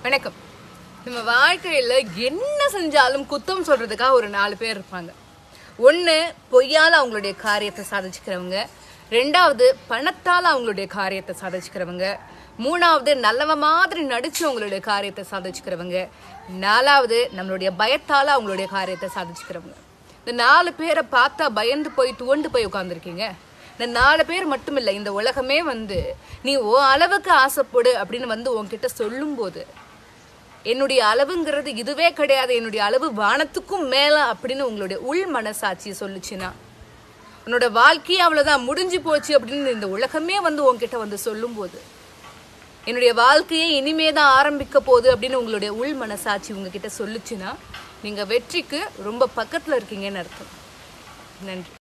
வணக்கம் நம்ம வாழ்க்கையில் என்ன செஞ்சாலும் குத்தம் சொல்கிறதுக்காக ஒரு நாலு பேர் இருப்பாங்க ஒன்று பொய்யால் அவங்களுடைய காரியத்தை சாதிச்சுக்கிறவங்க ரெண்டாவது பணத்தால் அவங்களுடைய காரியத்தை சாதிச்சுக்கிறவங்க மூணாவது நல்லவ மாதிரி நடிச்சு அவங்களுடைய காரியத்தை சாதிச்சுக்கிறவங்க நாலாவது நம்மளுடைய பயத்தால் அவங்களுடைய காரியத்தை சாதிச்சுக்கிறவங்க இந்த நாலு பேரை பார்த்தா பயந்து போய் துவண்டு போய் உட்காந்துருக்கீங்க இந்த நாலு பேர் மட்டும் இல்லை இந்த உலகமே வந்து நீ ஓ அளவுக்கு ஆசைப்படு அப்படின்னு வந்து உன்கிட்ட சொல்லும்போது என்னுடைய அளவுங்கிறது இதுவே கிடையாது என்னுடைய அளவு வானத்துக்கும் மேல அப்படின்னு உங்களுடைய உள் மனசாட்சி சொல்லுச்சுன்னா உன்னோட வாழ்க்கையே அவ்வளவுதான் முடிஞ்சு போச்சு அப்படின்னு இந்த உலகமே வந்து உன்கிட்ட வந்து சொல்லும்போது என்னுடைய வாழ்க்கையே இனிமே தான் ஆரம்பிக்க போகுது அப்படின்னு உங்களுடைய உள் மனசாட்சி உங்ககிட்ட சொல்லுச்சுன்னா நீங்க வெற்றிக்கு ரொம்ப பக்கத்துல இருக்கீங்கன்னு அர்த்தம் நன்றி